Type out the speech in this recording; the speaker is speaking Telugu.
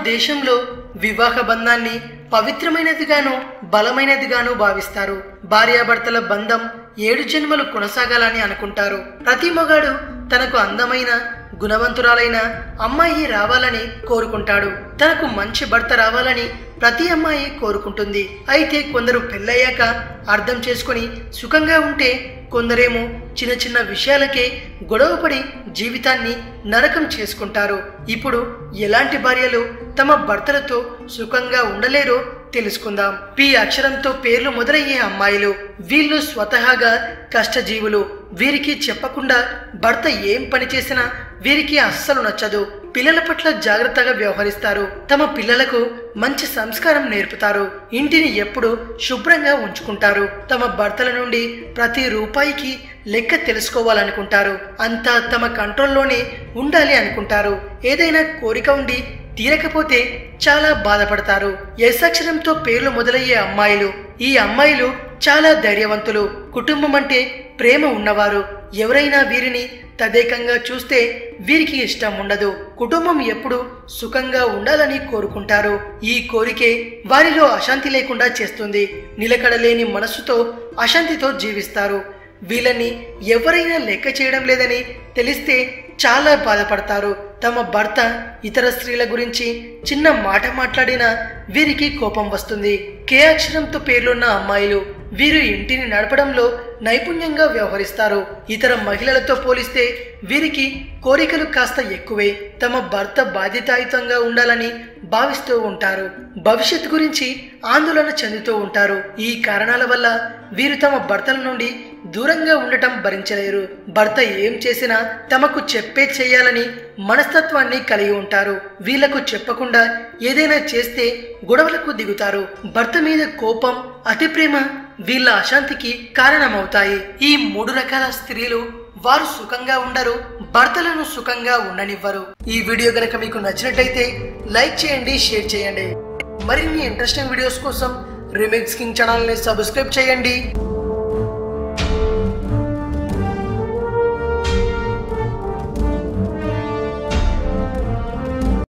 దేశంలో వివాహ బంధాన్ని పవిత్రమైనదిగాను బలమైనదిగాను భావిస్తారు భార్యాభర్తల బంధం ఏడు జన్మలు కొనసాగాలని అనుకుంటారు ప్రతి మగాడు తనకు అందమైన గుణవంతురాలైన అమ్మాయి రావాలని కోరుకుంటాడు తనకు మంచి భర్త రావాలని ప్రతి అమ్మాయి కోరుకుంటుంది అయితే కొందరు పెళ్ళయ్యాక అర్థం చేసుకొని సుఖంగా ఉంటే కొందరేమో చిన్న చిన్న విషయాలకే గొడవపడి జీవితాన్ని నరకం చేసుకుంటారు ఇప్పుడు ఎలాంటి భార్యలు తమ భర్తలతో సుఖంగా ఉండలేరో తెలుసుకుందాం పి అక్షరంతో పేర్లు మొదలయ్యే అమ్మాయిలు వీళ్ళు స్వతహాగా కష్టజీవులు వీరికి చెప్పకుండా భర్త ఏం పని చేసినా వీరికి అస్సలు నచ్చదు పిల్లల పట్ల జాగ్రత్తగా వ్యవహరిస్తారు తమ పిల్లలకు మంచి సంస్కారం నేర్పుతారు ఇంటిని ఎప్పుడు శుభ్రంగా ఉంచుకుంటారు తమ భర్తల నుండి ప్రతి రూపాయికి లెక్క తెలుసుకోవాలనుకుంటారు అంతా తమ కంట్రోల్లోనే ఉండాలి అనుకుంటారు ఏదైనా కోరిక ఉండి తీరకపోతే చాలా బాధపడతారు ఎస్ అక్షరంతో పేర్లు మొదలయ్యే అమ్మాయిలు ఈ అమ్మాయిలు చాలా ధైర్యవంతులు కుటుంబం అంటే ప్రేమ ఉన్నవారు ఎవరైనా వీరిని తదేకంగా చూస్తే వీరికి ఇష్టం ఉండదు కుటుంబం ఎప్పుడు సుఖంగా ఉండాలని కోరుకుంటారు ఈ కోరికే వారిలో అశాంతి లేకుండా చేస్తుంది నిలకడలేని మనస్సుతో అశాంతితో జీవిస్తారు వీళ్ళని ఎవరైనా లెక్క చేయడం లేదని తెలిస్తే చాలా బాధపడతారు తమ భర్త ఇతర స్త్రీల గురించి చిన్న మాట మాట్లాడినా వీరికి కోపం వస్తుంది కే అక్షరంతో పేర్లున్న అమ్మాయిలు వీరు ఇంటిని నడపడంలో నైపుణ్యంగా వ్యవహరిస్తారు ఇతర మహిళలతో పోలిస్తే వీరికి కోరికలు కాస్త ఎక్కువే తమ భర్త బాధ్యతాయుతంగా ఉండాలని భావిస్తూ ఉంటారు భవిష్యత్తు గురించి ఆందోళన చెందుతూ ఉంటారు ఈ కారణాల వల్ల వీరు తమ భర్తల నుండి దూరంగా ఉండటం భరించలేరు భర్త ఏం చేసినా తమకు చెప్పే చేయాలని మనస్తత్వాన్ని కలిగి ఉంటారు వీళ్లకు చెప్పకుండా ఏదైనా చేస్తే గొడవలకు దిగుతారు భర్త మీద కోపం అతి ప్రేమ వీళ్ళ అశాంతికి కారణమవుతాయి ఈ మూడు రకాల స్త్రీలు వారు సుఖంగా ఉండరు భర్తలను సుఖంగా ఉండనివ్వరు ఈ వీడియో గనక మీకు నచ్చినట్లయితే లైక్ చేయండి షేర్ చేయండి మరిన్ని ఇంట్రెస్టింగ్ వీడియోస్ కోసం రిమిక్స్ కింగ్ ఛానల్ని సబ్స్క్రైబ్ చేయండి